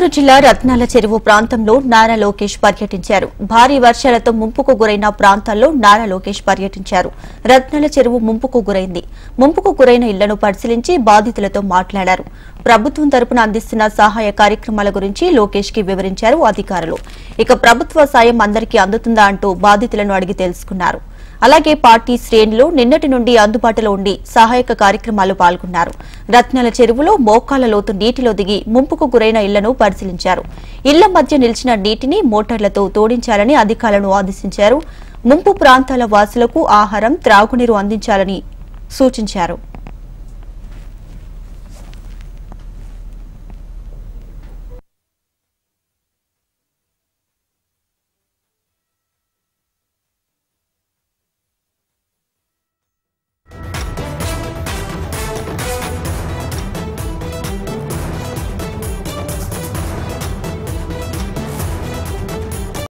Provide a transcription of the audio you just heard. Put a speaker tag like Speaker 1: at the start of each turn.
Speaker 1: గుంటూరు జిల్లా రత్నాల చెరువు ప్రాంతంలో నారా లోకేష్ పర్యటించారు భారీ వర్షాలతో ముంపుకు గురైన ప్రాంతాల్లో నారా లోకేష్ పర్యటించారు రత్నాల చెరువు ముంపుకు గురైంది ముంపుకు గురైన ఇళ్లను పరిశీలించి బాధితులతో మాట్లాడారు ప్రభుత్వం తరపున అందిస్తున్న సహాయ కార్యక్రమాల గురించి లోకేష్ కి వివరించారు అధికారులు ఇక ప్రభుత్వ సాయం అందరికీ అందుతుందా అంటూ బాధితులను అడిగి తెలుసుకున్నారు అలాగే పార్టీ శ్రేణులు నిన్నటి నుండి అందుబాటులో ఉండి సహాయక కార్యక్రమాలు పాల్గొన్నారు రత్నాల చెరువులో మోకాల లోతు నీటిలో దిగి ముంపుకు గురైన ఇళ్లను పరిశీలించారు ఇళ్ల మధ్య నిలిచిన నీటిని మోటార్లతో తోడించాలని అధికారులను ఆదేశించారు ముంపు ప్రాంతాల వాసులకు ఆహారం త్రాగునీరు అందించాలని సూచించారు